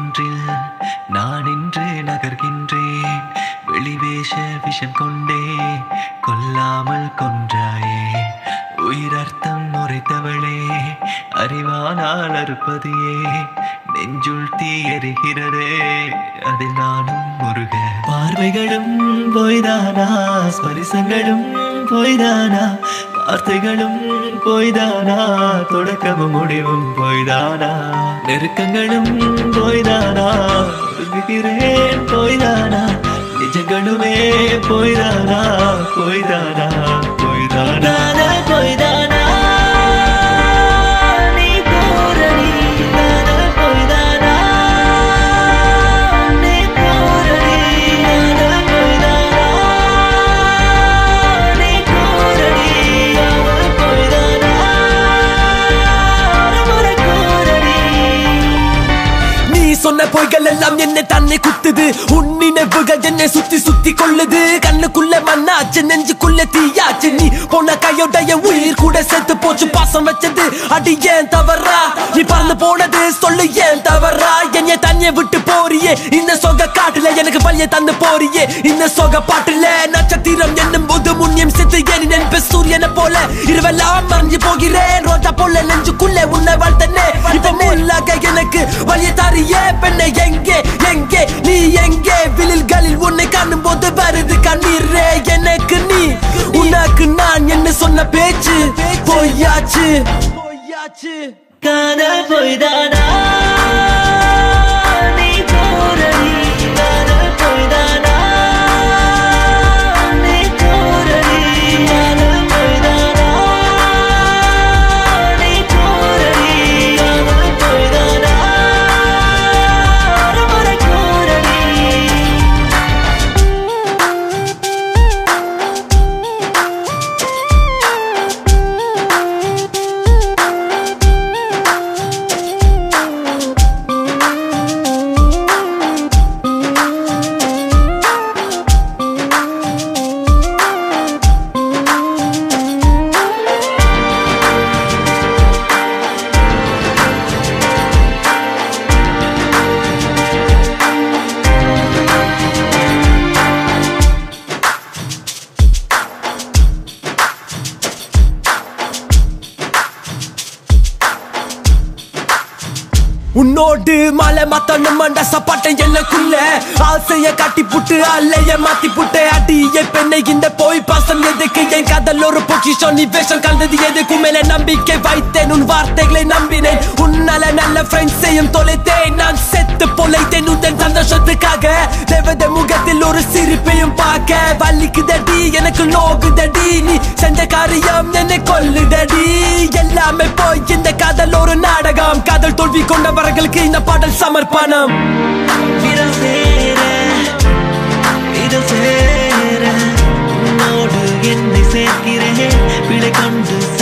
ஒன்றில் நான் இன்று நகர்கின்றேன் வெளிவேஷ விஷம் கொண்டே கொல்லாமல் கொன்றாயே உயிரர்த்தம் உரைத்தவளே அறிவானால் அறுப்பது ஏன் நெஞ்சுள் தீ எரிகிறதே அதில் நானும் முருக பார்வைகளும் பொய்தானா ஸ்பரிசங்களும் பொய்தானா வார்த்தைகளும் பொய்தானா தொடக்கமும் முடிவும் பொய்தானா நெருக்கங்களும் பொய்தானா ஒதுங்குகிறேன் பொய்தானா நிஜங்களுமே பொய்தானா பொய்தானா பொய்தானா பொய்தானா நீ போரடி நானா பொய்தானா நீ போரடி நானா பொய்தானா நீ போரடி அவள் பொய்தானா அவளை போரடி நீ சொன்ன பொய்கள் எல்லாம் என்னை தன்னை குத்துது உன் நினைவுகள் என்னை சுத்தி சுத்தி கொள்ளுது கண்ணுக்குள்ள மண்ணாச்சு நெஞ்சுக்குள்ள தீயாச்சு நீ போன கையோடைய உயிர் கூட செத்து போச்சு பாசம் வச்சது அடி ஏன் தவறா நீ பறந்து போனது சொல்லு ஏன் தவறா என்னைய தனிய விட்டு போறியே இந்த சொக காட்டுல எனக்கு வழிய தந்து போறியே இந்த சொக பாட்டுல நட்சத்திரம் என்னும் போது முன்னியம் செத்து ஏன் நென்பு சூரியனை போல இரவெல்லாம் மறைஞ்சு போகிறேன் ரோஜா போல நெஞ்சுக்குள்ள உன்னை வாழ்த்தனே இப்ப முள்ளாக எனக்கு வழிய தாரியே பெண்ணை எங்கே எங்கே நீ எங்கே விழில்களில் உன்னை காணும் போது வருது கண்ணீரே எனக்கு நீ உனக்கு நான் என்ன சொன்ன பேச்சு பொய்யாச்சு பொய்யாச்சு காதல் பொய்தானா நீ போரடி காதல் பொய்தானா நீ போரடி காதல் பொய்தானா நீ போரடி காதல் பொய்தானா அரைமுறை போரடி உன்னோடு மலை மாத்தணும் மண்ட சப்பாட்டை எனக்குள்ள ஆசைய காட்டி புட்டு அல்லைய மாத்தி புட்டு அடிய பெண்ணை இந்த போய் பாசம் எதுக்கு என் காதல் ஒரு பொக்கிஷம் நீ வேஷம் கலந்தது எதுக்கு மேல நம்பிக்கை வைத்தேன் உன் வார்த்தைகளை நம்பினேன் உன்னால நல்ல ஃப்ரெண்ட்ஸையும் தொலைத்தேன் நான் செத்து பொலைத்தேன் உந்தன் சந்தோஷத்துக்காக தேவத முகத்தில் ஒரு சிரிப்பையும் பார்க்க வலிக்குதடி எனக்கு நோக்குதடி நீ செஞ்ச காரியம் என்னை கொல்லுதடி எல்லாமே போய் இந்த காதல் ஒரு நாடகம் காதல் தோல்வி கொண்டவர்களுக்கு இந்த பாடல் சமர்ப்பணம் விரல் சேர இதழ் சேர உன்னோடு என்னை சேர்க்கிறேன் விடை கொண்டு